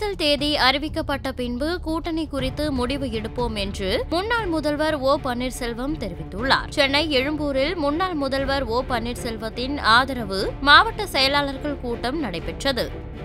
தேர்தல் தேதி அறிவிக்கப்பட்ட பின்பு கூட்டணி குறித்து முடிவு எடுப்போம் என்று முன்னாள் முதல்வர் ஓ பன்னீர்செல்வம் தெரிவித்துள்ளார் சென்னை எழும்பூரில் முன்னாள் முதல்வர் ஓ பன்னீர்செல்வத்தின் ஆதரவு மாவட்ட செயலாளர்கள் கூட்டம் நடைபெற்றது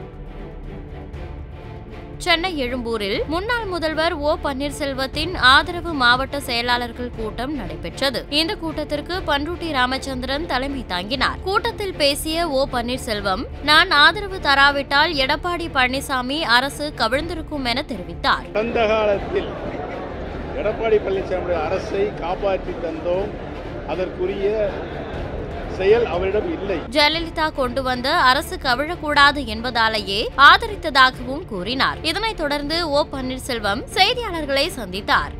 சென்னை எழும்பூரில் முன்னாள் முதல்வர் ஓ பன்னீர்செல்வத்தின் ஆதரவு மாவட்ட செயலாளர்கள் கூட்டம் நடைபெற்றது இந்த கூட்டத்திற்கு பன்ருட்டி ராமச்சந்திரன் தலைமை தாங்கினார் கூட்டத்தில் பேசிய ஓ பன்னீர்செல்வம் நான் ஆதரவு தராவிட்டால் எடப்பாடி பழனிசாமி அரசு கவிழ்ந்திருக்கும் என தெரிவித்தார் கடந்த காலத்தில் எடப்பாடி பழனிசாமி அரசை காப்பாற்றி தந்தோம் அதற்குரிய செயல் அவரிடம் இல்லை ஜெயலலிதா கொண்டு வந்த அரசு கவிழக்கூடாது என்பதாலேயே ஆதரித்ததாகவும் கூறினார் இதனைத் தொடர்ந்து ஓ பன்னீர்செல்வம் செய்தியாளர்களை சந்தித்தார்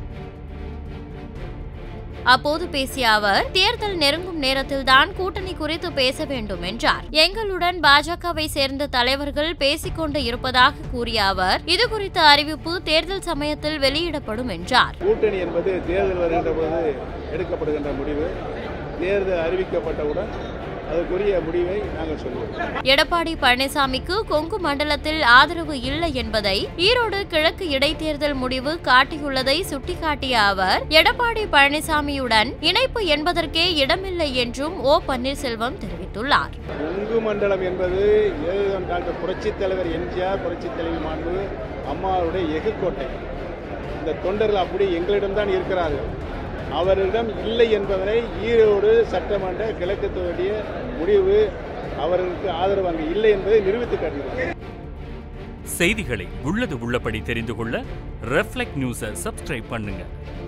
அப்போது பேசிய அவர் தேர்தல் நெருங்கும் நேரத்தில்தான் கூட்டணி குறித்து பேச வேண்டும் என்றார் எங்களுடன் பாஜகவை சேர்ந்த தலைவர்கள் பேசிக்கொண்டு இருப்பதாக கூறிய அவர் இதுகுறித்த அறிவிப்பு தேர்தல் சமயத்தில் வெளியிடப்படும் என்றார் கூட்டணி என்பது தேர்தல் வருகின்ற போது எடுக்கப்படுகின்ற முடிவு தேர்தல் அறிவிக்கப்பட்டவுடன் அதற்குரிய முடிவை நாங்கள் சொல்லுவோம் எடப்பாடி பழனிசாமிக்கு கொங்கு மண்டலத்தில் ஆதரவு இல்லை என்பதை ஈரோடு கிழக்கு இடைத்தேர்தல் முடிவு காட்டியுள்ளதை சுட்டிக்காட்டிய அவர் எடப்பாடி பழனிசாமியுடன் இணைப்பு என்பதற்கே இடமில்லை என்றும் ஓ பன்னீர்செல்வம் தெரிவித்துள்ளார் கொங்கு மண்டலம் என்பது ஏதுதான் டாக்டர் புரட்சித் தலைவர் எம்ஜிஆர் புரட்சித் தலைவி மாண்பு அம்மாவுடைய எகுக்கோட்டை இந்த தொண்டர்கள் அப்படி எங்களிடம்தான் இருக்கிறார்கள் அவரிடம் இல்லை என்பதனை ஈரோடு சட்டமன்ற கிழக்கு தொகுதிய முடிவு அவர்களுக்கு ஆதரவு அங்கு இல்லை என்பதை நிரூபித்து காட்டுகிறது செய்திகளை உள்ளது உள்ளபடி தெரிந்து கொள்ள ரெஃப்ளெக்ட் நியூஸை சப்ஸ்கிரைப் பண்ணுங்க